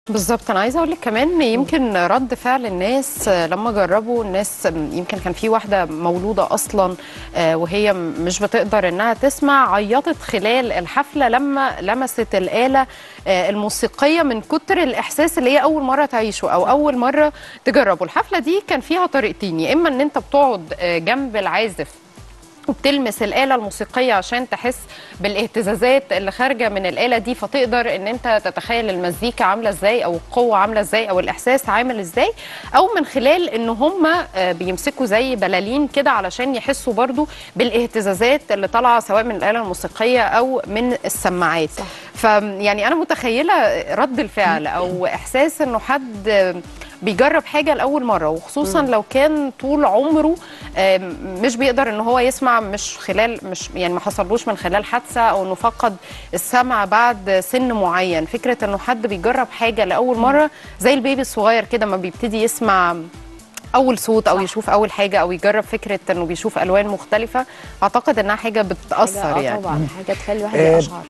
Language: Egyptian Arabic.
بالظبط انا عايزه اقول لك كمان يمكن رد فعل الناس لما جربوا الناس يمكن كان في واحده مولوده اصلا آه، وهي مش بتقدر انها تسمع عيطت خلال الحفله لما لمست الاله آه، الموسيقيه من كتر الاحساس اللي هي اول مره تعيشه او اول مره تجربه الحفله دي كان فيها طريقتين يا اما ان انت بتقعد آه، جنب العازف وبتلمس الآلة الموسيقية عشان تحس بالاهتزازات اللي خارجة من الآلة دي فتقدر ان انت تتخيل المزيكا عاملة ازاي او القوة عاملة ازاي او الاحساس عامل ازاي او من خلال ان هم آه، بيمسكوا زي بلالين كده علشان يحسوا برضو بالاهتزازات اللي طالعة سواء من الآلة الموسيقية او من السماعات صح. فيعني انا متخيلة رد الفعل او احساس انه حد آه، بيجرب حاجه لاول مره وخصوصا لو كان طول عمره آم، مش بيقدر ان هو يسمع مش خلال مش يعني ما حصلوش من خلال حادثه او انه فقد السمع بعد سن معين فكره انه حد بيجرب حاجه لاول مره زي البيبي الصغير كده ما بيبتدي يسمع اول صوت او صح. يشوف اول حاجه او يجرب فكره انه بيشوف الوان مختلفه اعتقد انها حاجه بتاثر حاجة- آه يعني طبعا حاجه تخلي الواحد آه، يشعر